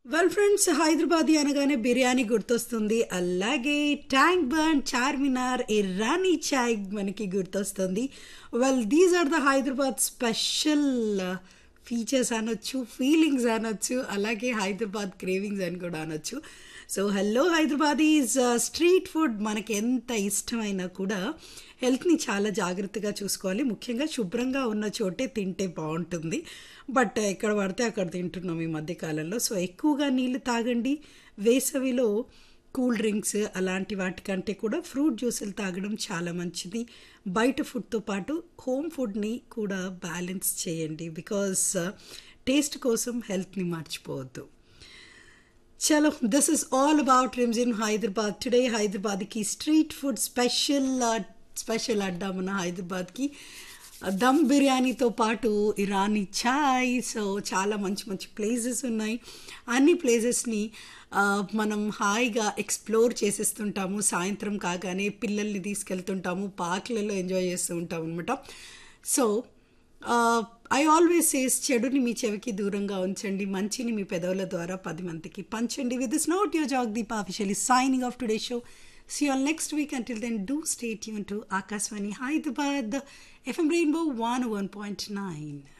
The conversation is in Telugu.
వెల్ ఫ్రెండ్స్ హైదరాబాదీ అనగానే బిర్యానీ గుర్తొస్తుంది అలాగే ట్యాంక్ బండ్ చార్మినార్ ఇరానీ చాయ్ మనకి గుర్తొస్తుంది well these are the Hyderabad special features అనొచ్చు ఫీలింగ్స్ అనొచ్చు అలాగే హైదరాబాద్ క్రేవింగ్స్ అని కూడా అనొచ్చు so hello Hyderabad is street food మనకి ఎంత ఇష్టమైనా కూడా హెల్త్ని చాలా జాగ్రత్తగా చూసుకోవాలి ముఖ్యంగా శుభ్రంగా ఉన్న చోటే తింటే బాగుంటుంది బట్ ఎక్కడ పడితే అక్కడ తింటున్నాం ఈ మధ్యకాలంలో సో ఎక్కువగా నీళ్ళు తాగండి వేసవిలో కూల్ డ్రింక్స్ అలాంటి వాటికంటే కూడా ఫ్రూట్ జ్యూసులు తాగడం చాలా మంచిది బయట ఫుడ్తో పాటు హోమ్ ఫుడ్ని కూడా బ్యాలెన్స్ చేయండి బికాస్ టేస్ట్ కోసం హెల్త్ని మర్చిపోవద్దు చలో this is all about RIMS in Hyderabad today హైదరాబాద్కి స్ట్రీట్ ఫుడ్ స్పెషల్ స్పెషల్ అడ్డా మన హైదరాబాద్కి దమ్ బిర్యానీతో పాటు ఇరానీ చాయ్ సో చాలా మంచి మంచి ప్లేసెస్ ఉన్నాయి అన్ని ప్లేసెస్ని మనం హాయిగా ఎక్స్ప్లోర్ చేసేస్తుంటాము సాయంత్రం కాగానే పిల్లల్ని తీసుకెళ్తుంటాము పార్క్లలో ఎంజాయ్ చేస్తూ ఉంటాం అనమాట సో ఐ ఆల్వేస్ సేస్ చెడుని మీ చెవికి దూరంగా ఉంచండి మంచిని మీ పెదవుల ద్వారా పది మందికి పంచండి with this note your Jagdeepa officially signing off today show See you all next week. Until then, do stay tuned to Akaswani Hyderabad FM Rainbow 101.9.